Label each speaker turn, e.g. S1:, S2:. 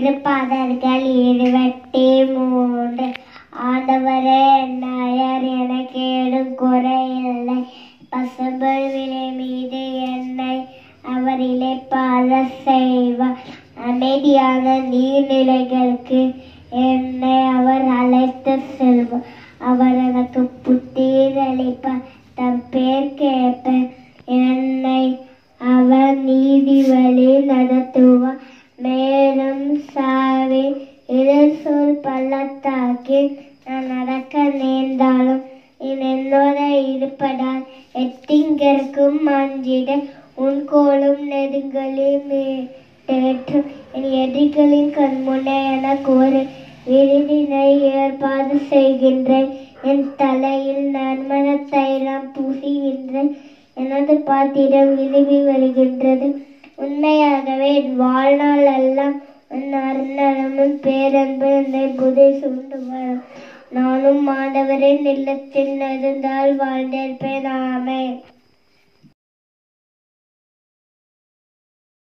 S1: திருப்பாதர்கள் இருபத்தி மூன்று ஆண்டவரே நாயர் எனக்கு ஏதும் குறையில்லை பசும்பொல் விலை மீது என்னை அவர் இலைப்பாத செய்வார் அமைதியான நீர்நிலைகளுக்கு என்னை அவர் அழைத்து செல்வார் அவர் எனக்கு புத்தீர் அளிப்பார் தம் பேர் கேட்பேன் என்னை அவர் நீதி வழி நடத்துவார் மேலும் சாவி இரு சொல் பள்ளத்தாக்கில் நான் நடக்க நேர்ந்தாலும் நீ என்னோட இருப்பதால் எத்திங்கருக்கும் அஞ்சிட உன் கோலும் நெருங்கலும் தேற்றும் என் எதிரிகளின் கண்முன்னே எனக்கு ஒரு விருதினை ஏற்பாடு செய்கின்றேன் என் தலையில் நறுமண தைலம் பூசுகின்றேன் எனது பாத்திரம் விரும்பி வருகின்றது உண்மையாகவே என் வாழ்நாள் எல்லாம் உன் அருணமும் பேரன்பு என்னை புதை சுண்டு வரும் நானும் மாணவரின் இல்லத்தில் இருந்தால் வாழ்ந்திருப்பேன் ஆமென்